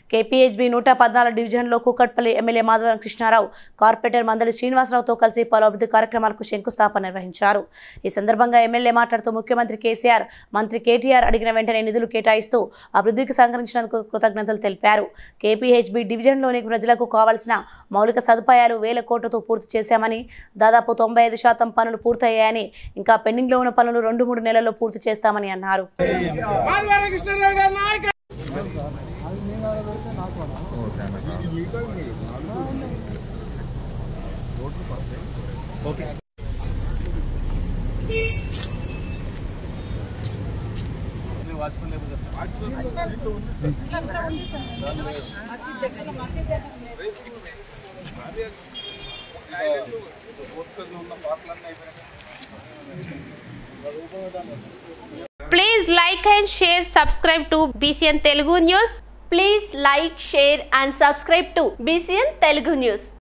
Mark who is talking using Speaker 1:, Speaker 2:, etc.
Speaker 1: KPHB నూట పద్నాలుగు డివిజన్లో కూకట్పల్లి ఎమ్మెల్యే మాధవరం కృష్ణారావు కార్పొరేటర్ మందలి శ్రీనివాసరావుతో కలిసి పలు అభివృద్ధి కార్యక్రమాలకు శంకుస్థాపన నిర్వహించారు ఈ సందర్భంగా ఎమ్మెల్యే మాట్లాడుతూ ముఖ్యమంత్రి కేసీఆర్ మంత్రి కేటీఆర్ అడిగిన వెంటనే నిధులు కేటాయిస్తూ అభివృద్ధికి సహకరించినందుకు కృతజ్ఞతలు తెలిపారు కేపీహెచ్బి డివిజన్లోని ప్రజలకు కావాల్సిన మౌలిక సదుపాయాలు వేల కోట్లతో పూర్తి చేశామని దాదాపు తొంభై ఐదు శాతం పనులు పూర్తయ్యాయని ఇంకా పెండింగ్లో ఉన్న పనులు రెండు మూడు నెలల్లో పూర్తి చేస్తామని అన్నారు
Speaker 2: మాధవరం కృష్ణారావు గారి నాయక
Speaker 3: Please like and share, subscribe to BCN Telugu News.
Speaker 4: Please like, share and subscribe to BCN Telugu News.